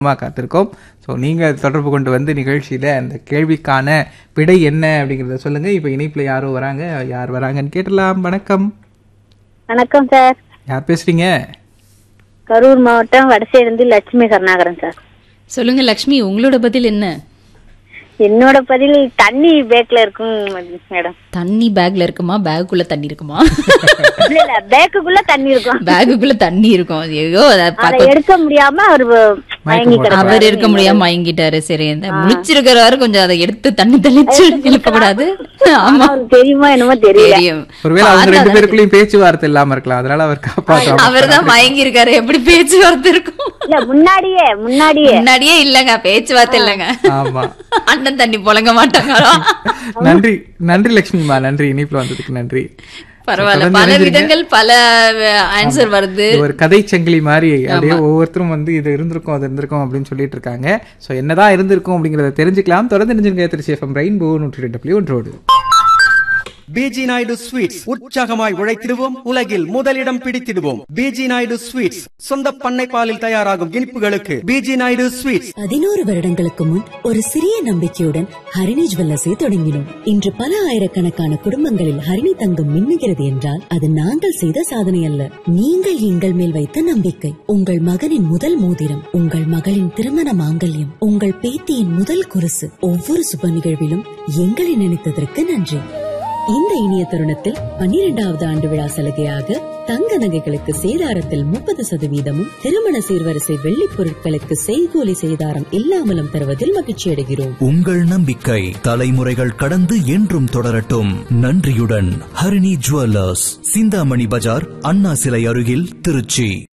ஆர்வமாக காத்திருக்கோம் ஸோ நீங்கள் தொடர்பு கொண்டு வந்து நிகழ்ச்சியில் அந்த கேள்விக்கான விடை என்ன அப்படிங்கிறத சொல்லுங்கள் இப்போ இணைப்பில் யாரோ வராங்க யார் வராங்கன்னு கேட்டலாம் வணக்கம் வணக்கம் சார் யார் பேசுறீங்க கரூர் மாவட்டம் வடசேருந்து லட்சுமி கருணாகரன் சார் சொல்லுங்க லக்ஷ்மி உங்களோட பதில் என்ன என்னோட பதில் தண்ணி பேக்ல இருக்கும் மேடம் தண்ணி பேக்ல இருக்குமா பேக்குள்ள தண்ணி இருக்குமா இல்ல இல்ல பேக்குக்குள்ள தண்ணி இருக்கும் பேக்குக்குள்ள தண்ணி இருக்கும் ஐயோ அத அதை பாக்க- எடுக்க முடியாம அவர் மயங்கி போட்டாரு. அவர் இருக்க முடியாம மயங்கிட்டாரு சரி இந்த முழிச்சிருக்கிறவரு கொஞ்சம் அதை எடுத்து தண்ணி தெளிச்சு எழுப்பக்கூடாது ஆமா அவருக்கு தெரியுமா என்னமோ தெரியல தெரியும் ஒருவேளை அவங்க ரெண்டு பேருக்குள்ளேயும் பேச்சுவார்த்தை இல்லாம இருக்கலாம் அதனால அவர் காப்பாற்றாம அவர் தான் மயங்கி இருக்காரு எப்படி பேச்சுவார்த்தை இருக்கும் இல்ல முன்னாடியே முன்னாடியே முன்னாடியே இல்லங்க பேச்சுவார்த்தை இல்லங்க ஆமா அண்ணன் தண்ணி புழங்க மாட்டாங்களா நன்றி நன்றி லட்சுமிமா நன்றி இணைப்பில் வந்ததுக்கு நன்றி பரவாயில்ல தொடர்ந்து பல இணைஞ்சிருங்க. விதங்கள் பல ஆன்சர் வருது இது ஒரு கதை சங்கிலி மாதிரி அப்படியே ஒவ்வொருத்தரும் வந்து இது இருந்திருக்கும் அது இருந்திருக்கும் அப்படின்னு சொல்லிட்டு இருக்காங்க ஸோ என்னதான் இருந்திருக்கும் அப்படிங்கறத தெரிஞ்சுக்கலாம் தொடர்ந்து தெரிஞ்சுங்க திருச்சி எஃப்எம் ரெயின்போ நூற்றி ரெண்டு புள்ளி ஒன்றோடு பிஜி நாயுடு ஸ்வீட்ஸ் உற்சாகமாய் உழைத்திடுவோம் உலகில் முதலிடம் பிடித்திடுவோம் பிஜி நாயுடு ஸ்வீட்ஸ் சொந்த பண்ணை பாலில் தயாராகும் இனிப்புகளுக்கு பிஜி நாயுடு ஸ்வீட்ஸ் பதினோரு வருடங்களுக்கு முன் ஒரு சிறிய நம்பிக்கையுடன் ஹரிணி ஜுவல்லர்ஸை தொடங்கினோம் இன்று பல ஆயிரக்கணக்கான குடும்பங்களில் ஹரிணி தங்கம் மின்னுகிறது என்றால் அது நாங்கள் செய்த சாதனை அல்ல நீங்கள் எங்கள் மேல் வைத்த நம்பிக்கை உங்கள் மகனின் முதல் மோதிரம் உங்கள் மகளின் திருமண மாங்கல்யம் உங்கள் பேத்தியின் முதல் குருசு ஒவ்வொரு சுப நிகழ்விலும் எங்களை நினைத்ததற்கு நன்றி இந்த இனிய தருணத்தில் பன்னிரெண்டாவது ஆண்டு விழா சலுகையாக தங்க நகைகளுக்கு சேதாரத்தில் முப்பது சதவீதமும் திருமண சீர்வரிசை வெள்ளிப் பொருட்களுக்கு செய்கூலி சேதாரம் இல்லாமலும் தருவதில் மகிழ்ச்சி அடைகிறோம் உங்கள் நம்பிக்கை தலைமுறைகள் கடந்து என்றும் தொடரட்டும் நன்றியுடன் ஹரிணி ஜுவல்லர்ஸ் சிந்தாமணி பஜார் அண்ணா சிலை அருகில் திருச்சி